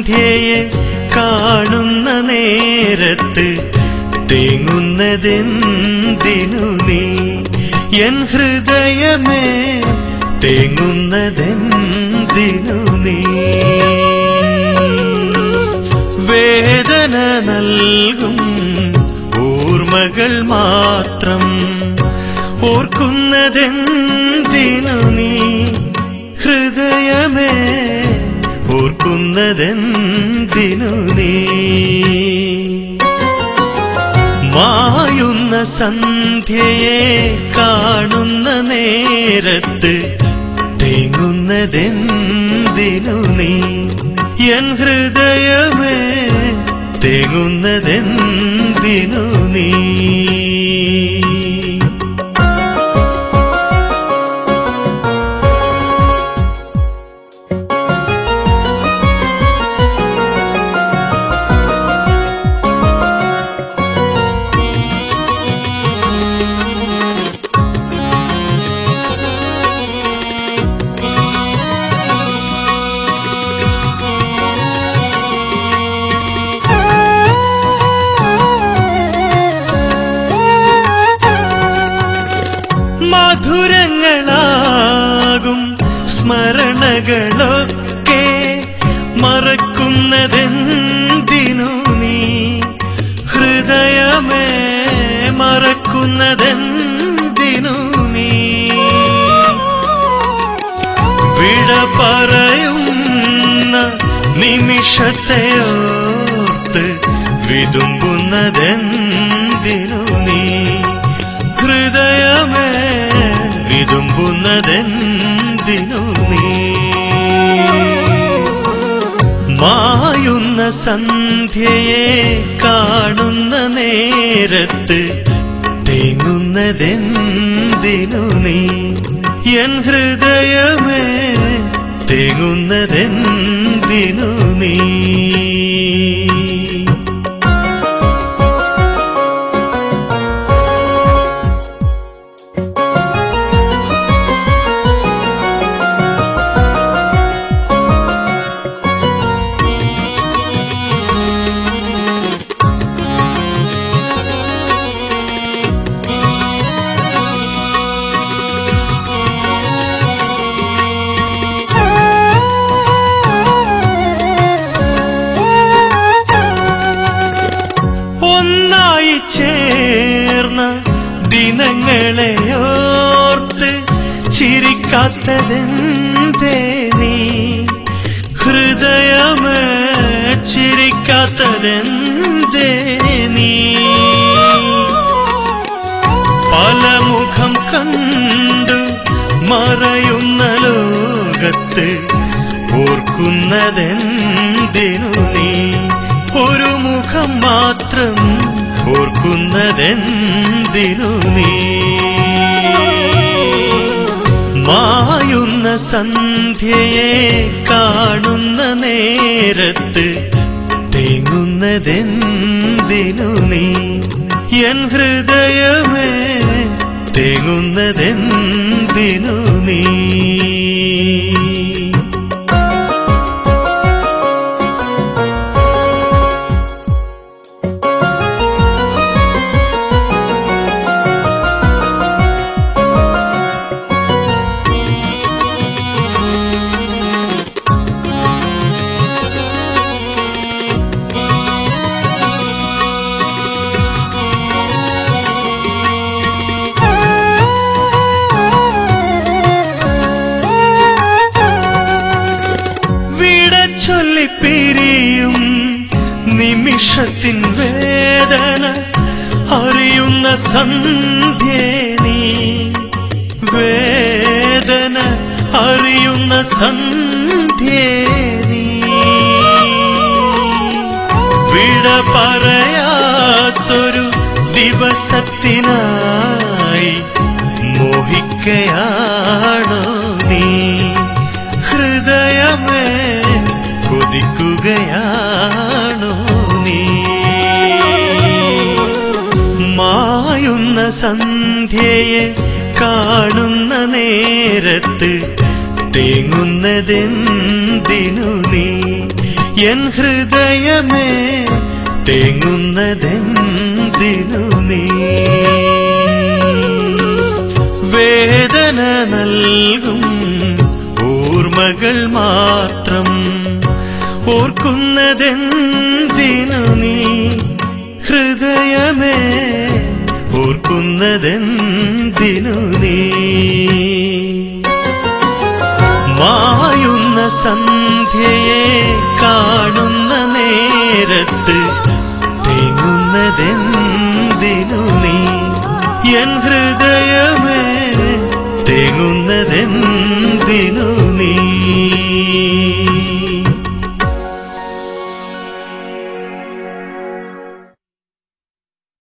സന്ധ്യയെ കാണുന്ന നേരത്ത് തേങ്ങുന്നതെന്തിനു നീ എൻ ഹൃദയമേ തേങ്ങുന്നതെന്തിനു നീ വേദന നൽകും ഓർമ്മകൾ മാത്രം ഓർക്കുന്നതെന്തിനു നീ ഹൃദയമേ ഓർക്കുന്നതെന്തിനു നീ മായുന്ന സന്ധ്യയെ കാണുന്ന നേരത്ത് തേങ്ങുന്നതെന്തിനു നീ എൻ ഹൃദയമേ തേങ്ങുന്നതെന്തിനു നീ മധുരങ്ങളാകും സ്മരണകളൊക്കെ മറക്കുന്നതെന്തിനു നീ ഹൃദയമേ മറക്കുന്നതെന്തിനു നീ വിട പറയുന്ന നിമിഷത്തെയോർത്ത് വിതുമ്പുന്നതെന്തിനു നീ ഹൃദയമേ വിതുമ്പുന്നതെന്തിനു നീ മായുന്ന സന്ധ്യയെ കാണുന്ന നേരത്ത് തേങ്ങുന്നതെന്തിനു നീ എൻ ഹൃദയമേ തേങ്ങുന്നതെന്തിനു നീ ഒന്നായി ചേർന്ന ദിനങ്ങളെ ഓർത്ത് ചിരിക്കാത്തതെന്തേ നീ ഹൃദയമേ ചിരിക്കാത്തതെന്തേ നീ പല മുഖം കണ്ടു മറയുന്ന ലോകത്ത് ഓർക്കുന്നതെന്തിനു നീ ഒരു മുഖം മാത്രം ഓർക്കുന്നതെന്തിനു നീ മായുന്ന സന്ധ്യയെ കാണുന്ന നേരത്ത് തേങ്ങുന്നതെന്തിനു നീ എൻ ഹൃദയമേ തേങ്ങുന്നതെന്തിനു നീ വിട ചൊല്ലി പിരിയും നിമിഷത്തിൻ വേദന അറിയുന്ന സന്ധ്യേ നീ വേദന അറിയുന്ന സന്ധ്യേ നീ വിട പറയാത്തൊരു ദിവസത്തിനായി മോഹിക്കയാണോ നീ ഹൃദയമേ കൊതിക്കുകയാണോ നീ മായുന്ന സന്ധ്യയെ കാണുന്ന നേരത്ത് തേങ്ങുന്നതെന്തിനു നീ എൻ ഹൃദയമേ തേങ്ങുന്നതെന്തിനു നീ വേദന നൽകും ഓർമ്മകൾ മാത്രം ഓർക്കുന്നതെന്തിനു നീ ഹൃദയമേ ഓർക്കുന്നതെന്തിനു നീ മായുന്ന സന്ധ്യയെ കാണുന്ന നേരത്ത് തേങ്ങുന്നതെന്തിനു നീ എൻ ഹൃദയമേ തേങ്ങുന്നതെന്തിനു നീ